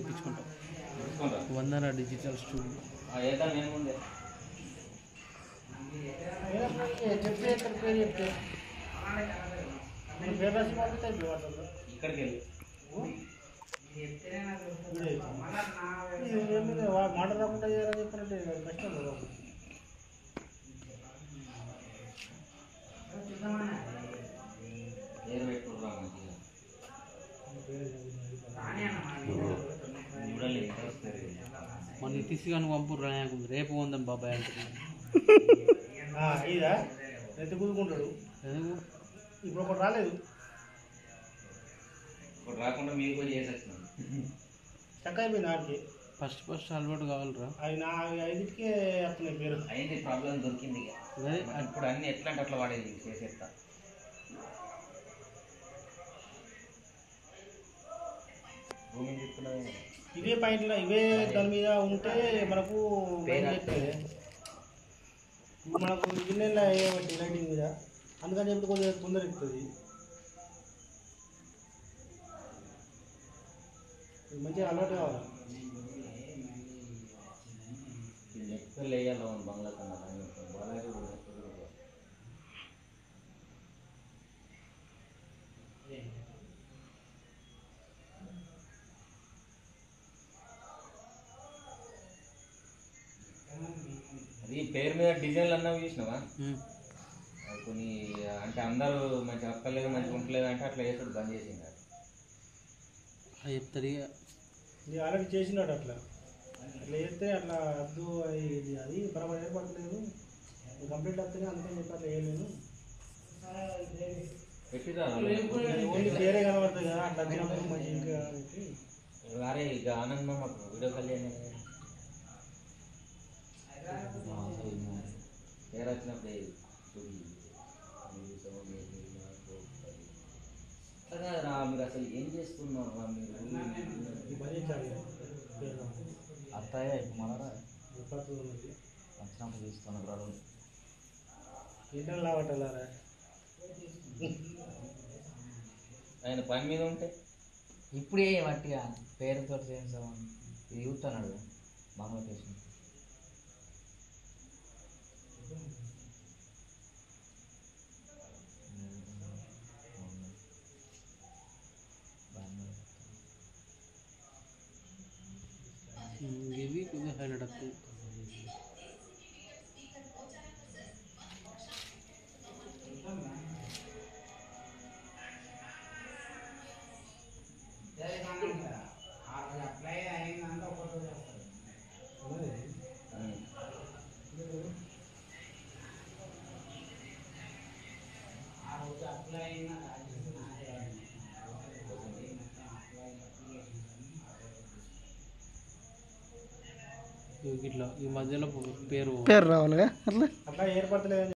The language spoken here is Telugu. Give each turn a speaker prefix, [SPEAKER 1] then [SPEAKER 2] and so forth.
[SPEAKER 1] తెప్పించుకుంటాం
[SPEAKER 2] తీసుకుంటా
[SPEAKER 1] వందన డిజిటల్ స్టూడియో
[SPEAKER 2] ఏదా నేను ముందే
[SPEAKER 3] చెప్తే ఇక్కడ పేరు చెప్తే మన పేరు రాసి పంపితే అయిపోయి వాట్సాప్లో
[SPEAKER 2] ఇక్కడికి వెళ్ళి
[SPEAKER 3] మాట రాకుండా చేయాలని చెప్పినట్టే కష్టం కదా
[SPEAKER 2] ఏరు పెట్టుకుంటున్నా మంచిగా చూడాలి ఎంత వస్తుంది
[SPEAKER 1] మన నితీష్ గారిని పంపు రాయకుంది రేపు ఉందాం బాబాయ్ అంటున్నాను
[SPEAKER 3] ఆ, ఇదా ఎంత కుదుకుంటాడు
[SPEAKER 1] ఎందుకు
[SPEAKER 3] ఇప్పుడు ఒకటి రాలేదు
[SPEAKER 2] ఇప్పుడు రాకుండా మీరు కూడా చేసి వచ్చినాం
[SPEAKER 3] చక్క అయిపోయింది ఆడికి
[SPEAKER 1] ఫస్ట్ ఫస్ట్ అలవాటు కావాలిరా
[SPEAKER 3] అవి నా అవి ఐదుకే వస్తున్నాయి పేరు
[SPEAKER 2] అయింది ప్రాబ్లం దొరికింది ఇక.
[SPEAKER 1] అదే
[SPEAKER 2] మరి ఇప్పుడు అన్ని ఎట్లా అంటే అట్లా వాడేది చేసేస్తా భూమి తీసుకున్నది
[SPEAKER 3] ఇవే పాయింట్లో ఇవే దాని మీద ఉంటే మనకు
[SPEAKER 2] పేరు
[SPEAKER 3] లైట్ ఎక్కుతుంది. ఇప్పుడు మనకు గిన్నెలో వేయబట్టి లైటింగ్ మీద అందుకని చెప్పి కొద్దిగా తొందర ఎక్కుతుంది ఇది మంచిగా అలవాటు కావాలి
[SPEAKER 2] ఇది ఎక్కువ లేయాలి అవును బంగ్లా కన్నా బాగా కూడా అది పేరు మీద డిజైన్లు అన్నవి చూసినావా
[SPEAKER 1] ఉమ్.
[SPEAKER 2] అది కొన్ని అంటే అందరూ మంచి అక్కర్లేదు మంచిగా ఉంటలేదు అంటే అట్లా చేసుడు బంద్ చేసింది అది.
[SPEAKER 1] అది చెప్తారు ఇక
[SPEAKER 3] ఇది ఆల్రెడీ చేసినాడు అట్లా అట్లా చేస్తే అట్లా వద్దు అది ఇది అది బరాబర్ ఏర్పడలేదు కంప్లీట్ వస్తేనే అందుకని చెప్పి అట్లా వేయలేను
[SPEAKER 2] పెట్టిరా
[SPEAKER 3] ఓన్లీ పేరే కనబడుతుంది కదా అట్లా వచ్చినప్పుడు మంచి ఇంకా పెట్టి
[SPEAKER 2] అరే ఇక ఆనందం మాకు వీడియో కళ్యాణ్ పేరు వచ్చినప్పుడు ఏ- చూడు. మీరు సగం మీరు నాకు అట్లా కాదురా, మీరు అసలు ఏం చేస్తున్నారు రా మీరు
[SPEAKER 3] ఈ పని చేశారు ఇక. పేరు
[SPEAKER 4] అత్తయ్య మన
[SPEAKER 3] విపత్తు ఉన్నది
[SPEAKER 4] వచ్చినప్పుడు తీసుకున్న బ్రదర్
[SPEAKER 3] ఇంటర్ లావటలారా
[SPEAKER 2] ఆయన పని మీద ఉంటే
[SPEAKER 4] ఇప్పుడే మట్టిగా పేరుతో చేయించామని ఇది చూస్తున్నాడు బంగ్లాదేశ్
[SPEAKER 1] ఉమ్, ఇవి కొద్దిగా హైలైట్ వస్తాయి
[SPEAKER 2] ఉమ్.
[SPEAKER 1] ఇట్లా ఈ మధ్యలో పేరు
[SPEAKER 3] అట్లా ఏర్పడతలేదు